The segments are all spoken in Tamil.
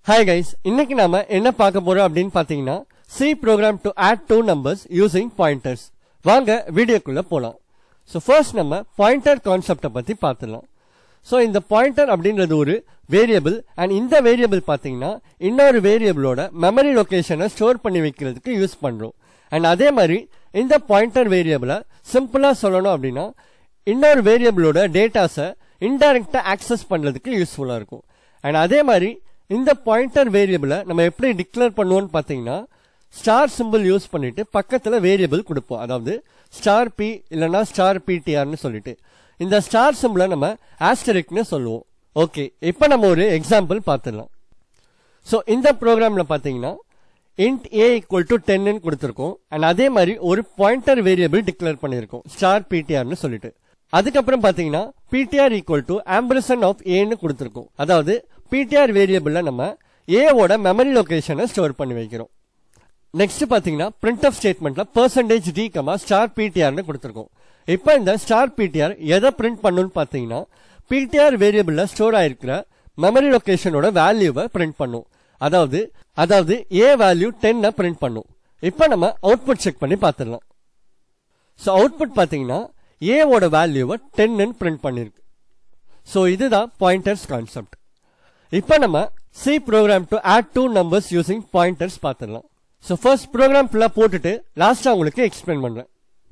ஹாய் கைஸ் இன்னைக்கு நாம என்ன பார்க்க போறோம் அப்படின்னு பாத்தீங்கன்னா C program to add two numbers using pointers வாங்க வீடியோக்குள்ள போலாம் ஸோ ஃபர்ஸ்ட் நம்ம பாயிண்டர் கான்செப்டை பத்தி பார்த்துடலாம் ஸோ இந்த பாயிண்டர் அப்படின்றது ஒரு வேரியபிள் அண்ட் இந்த வேரியபிள் பார்த்தீங்கன்னா இன்னொரு வேரியபிளோட மெமரி லொகேஷனை ஸ்டோர் பண்ணி வைக்கிறதுக்கு யூஸ் பண்றோம் அண்ட் அதே மாதிரி இந்த பாயிண்டர் வேரியபிளை சிம்பிளா சொல்லணும் அப்படின்னா இன்னொரு வேரியபிளோட டேட்டாஸை இன்டைரக்டா ஆக்சஸ் பண்றதுக்கு யூஸ்ஃபுல்லா இருக்கும் அண்ட் அதே மாதிரி இந்த பாயிண்டர் வேரியபிளை நம்ம எப்படி டிக்ளேர் பண்ணுவோம்னு பார்த்தீங்கன்னா ஸ்டார் சிம்பிள் யூஸ் பண்ணிட்டு பக்கத்துல வேரியபிள் கொடுப்போம் அதாவது ஸ்டார் பி இல்லைன்னா ஸ்டார் பிடிஆர்னு சொல்லிட்டு இந்த ஸ்டார் சிம்பிளை நம்ம ஆஸ்டரிக்னு சொல்லுவோம் ஓகே இப்போ நம்ம ஒரு எக்ஸாம்பிள் பார்த்துடலாம் ஸோ இந்த ப்ரோக்ராம்ல பார்த்தீங்கன்னா int a equal to 10 கொடுத்திருக்கோம் அண்ட் அதே மாதிரி ஒரு பாயிண்டர் வேரியபிள் டிக்ளேர் பண்ணியிருக்கோம் ஸ்டார் பிடிஆர்னு சொல்லிட்டு அதுக்கப்புறம் பாத்தீங்கன்னா PTR equal to ampersand of ஏன்னு கொடுத்திருக்கோம் அதாவது பிடிஆர் வேரியபிள்ல நம்ம a ஓட மெமரி லொகேஷனை ஸ்டோர் பண்ணி வைக்கிறோம் நெக்ஸ்ட் பாத்தீங்கன்னா பிரிண்ட் ஆஃப் ஸ்டேட்மெண்ட்ல பர்சன்டேஜ் டி கமா ஸ்டார் பிடிஆர்னு கொடுத்திருக்கோம் இப்போ இந்த ஸ்டார் பிடிஆர் எதை பிரிண்ட் பண்ணுன்னு பாத்தீங்கன்னா பிடிஆர் வேரியபிள்ல ஸ்டோர் ஆயிருக்கிற மெமரி லொகேஷனோட வேல்யூவை பிரிண்ட் பண்ணும் அதாவது அதாவது ஏ வேல்யூ டென்னை பிரிண்ட் பண்ணும் இப்போ நம்ம அவுட்புட் செக் பண்ணி பார்த்துடலாம் ஸோ அவுட்புட் பார்த்தீங்கன்னா ஏவோட வேல்யூவை டென்னு பிரிண்ட் பண்ணிருக்கு ஸோ இதுதான் பாயிண்டர்ஸ் கான்செப்ட் இப்போ நம்ம C program to add two numbers using pointers பார்த்துடலாம் ஸோ ஃபர்ஸ்ட் ப்ரோக்ராம் ஃபுல்லாக போட்டுட்டு லாஸ்ட்டாக உங்களுக்கு எக்ஸ்பிளைன் பண்ணுறேன்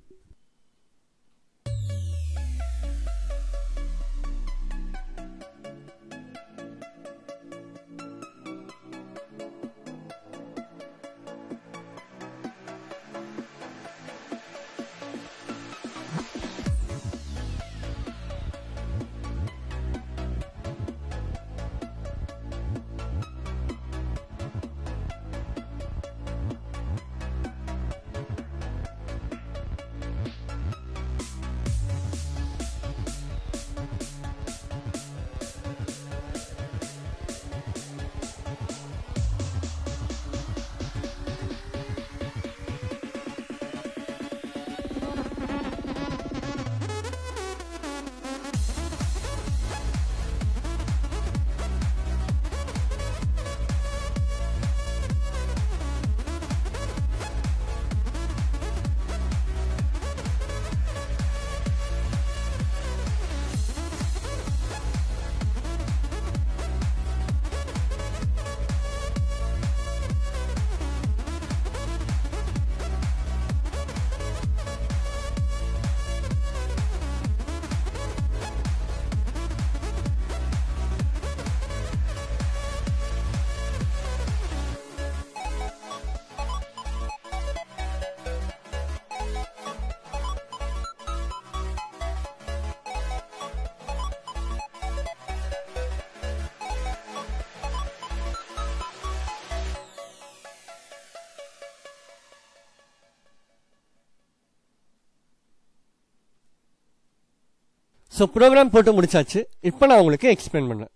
ஸோ ப்ரோக்ராம் போட்டு முடிச்சாச்சு இப்போ நான் உங்களுக்கு எக்ஸ்பிளைன் பண்ணேன்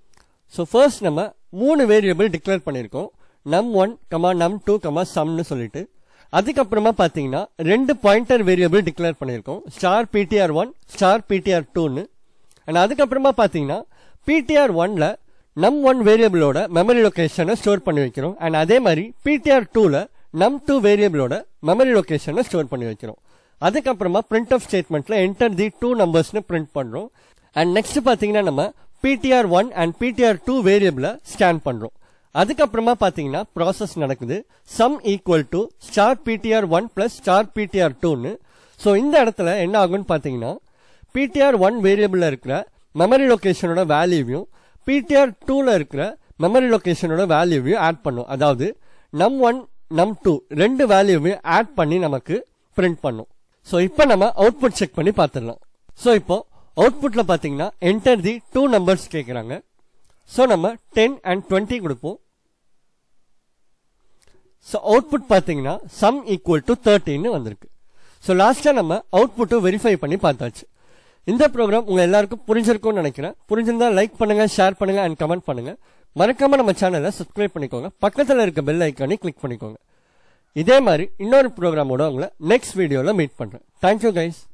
ஸோ ஃபர்ஸ்ட் நம்ம மூணு வேரியபிள் டிக்ளேர் பண்ணியிருக்கோம் num one comma num two comma சம்னு சொல்லிட்டு அதுக்கப்புறமா பார்த்தீங்கன்னா ரெண்டு பாயிண்டர் வேரியபிள் டிக்ளேர் பண்ணியிருக்கோம் star PTR one star PTR டூன்னு அண்ட் அதுக்கப்புறமா பார்த்தீங்கன்னா பிடிஆர் ஒன்ல நம் ஒன் வேரியபிளோட மெமரி லொகேஷனை ஸ்டோர் பண்ணி வைக்கிறோம் அண்ட் அதே மாதிரி பிடிஆர் டூல நம் டூ வேரியபிளோட மெமரி லொகேஷனை ஸ்டோர் பண்ணி வைக்கிறோம் அதுக்கப்புறமா பிரிண்ட் ஆஃப் ஸ்டேட்மெண்ட்ல என்டர் தி டூ நம்பர்ஸ்னு பிரிண்ட் பண்றோம் அண்ட் நெக்ஸ்ட் பாத்தீங்கன்னா நம்ம PTR one and PTR two வேரியபிள scan பண்றோம் அதுக்கப்புறமா பாத்தீங்கன்னா ப்ராசஸ் நடக்குது sum equal to star PTR one plus star PTR டூன்னு ஸோ இந்த இடத்துல என்ன ஆகும்னு பாத்தீங்கன்னா பிடிஆர் ஒன் வேரியபிள்ல இருக்கிற மெமரி லொகேஷனோட வேல்யூவையும் பிடிஆர் டூல இருக்கிற மெமரி லொகேஷனோட வேல்யூவையும் ஆட் பண்ணும் அதாவது நம் ஒன் நம் டூ ரெண்டு வேல்யூவையும் ஆட் பண்ணி நமக்கு பிரிண்ட் பண்ணும் ஸோ இப்போ நம்ம அவுட்புட் செக் பண்ணி பார்த்துடலாம் ஸோ இப்போ அவுட்புட்ல பார்த்தீங்கன்னா என்டர் தி டூ நம்பர்ஸ் கேட்குறாங்க ஸோ நம்ம டென் அண்ட் டுவெண்ட்டி கொடுப்போம் ஸோ அவுட்புட் பார்த்தீங்கன்னா சம் ஈக்குவல் டு தேர்ட்டின்னு வந்திருக்கு ஸோ லாஸ்ட்டாக நம்ம அவுட்புட்டை வெரிஃபை பண்ணி பார்த்தாச்சு இந்த ப்ரோக்ராம் உங்க எல்லாருக்கும் புரிஞ்சிருக்கும்னு நினைக்கிறேன் புரிஞ்சிருந்தா லைக் பண்ணுங்க ஷேர் பண்ணுங்க அண்ட் கமெண்ட் பண்ணுங்க மறக்காம நம்ம சேனலை சப்ஸ்கிரைப் பண்ணிக்கோங்க பக்கத்தில் இருக்க பெல் ஐக்கானே கிளிக் பண்ணிக்கோங்க இதே மாதிரி இன்னொரு ப்ரோக்ராமோட உங்களை நெக்ஸ்ட் வீடியோவில் மீட் பண்றேன் தேங்க்யூ கைஸ்